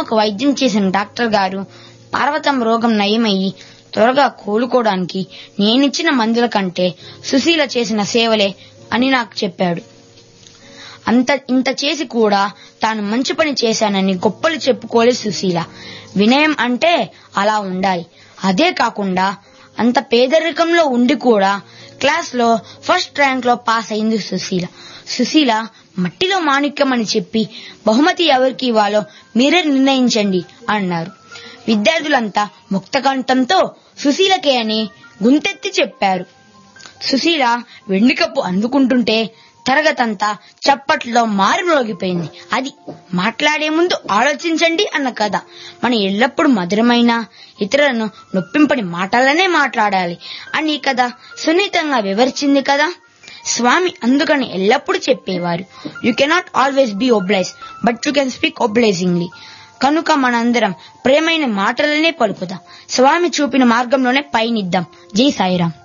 పార్వతమ్మకు వైద్యం చేసిన డాక్టర్ గారు పార్వతమ్మ రోగం నయమయ్యి త్వరగా కోలుకోవడానికి నేనిచ్చిన మందుల కంటే సుశీల చేసిన సేవలే అని నాకు చెప్పాడు అంత ఇంత చేసి కూడా తాను మంచి పని చేశానని గొప్పలు చెప్పుకోలేదు సుశీల వినయం అంటే అలా ఉండాలి అదే కాకుండా అంత పేదరికంలో ఉండి కూడా క్లాస్ లో ఫస్ట్ ర్యాంక్ లో పాస్ అయింది సుశీల సుశీల మట్టిలో మాణిక్యం అని చెప్పి బహుమతి ఎవరికి ఇవ్వాలో మీరే నిర్ణయించండి అన్నారు విద్యార్థులంతా ముక్తకంఠంతో సుశీలకే అని గుంతెత్తి చెప్పారు సుశీల వెండి కప్పు అందుకుంటుంటే తరగతంతా చప్పట్లో మారుమ్రోగిపోయింది అది మాట్లాడే ముందు ఆలోచించండి అన్న కథ మనం ఎల్లప్పుడూ మధురమైన ఇతరులను నొప్పింపని మాటలనే మాట్లాడాలి అని ఈ కథ సున్నితంగా వివరించింది కదా స్వామి అందుకని ఎల్లప్పుడూ చెప్పేవారు you cannot always be oblige but you can speak obligingly కనుక మనందరం ప్రేమైన మాటలనే పలుకుదాం స్వామి చూపిన మార్గంలోనే పయనిద్దాం జై సాయిరాం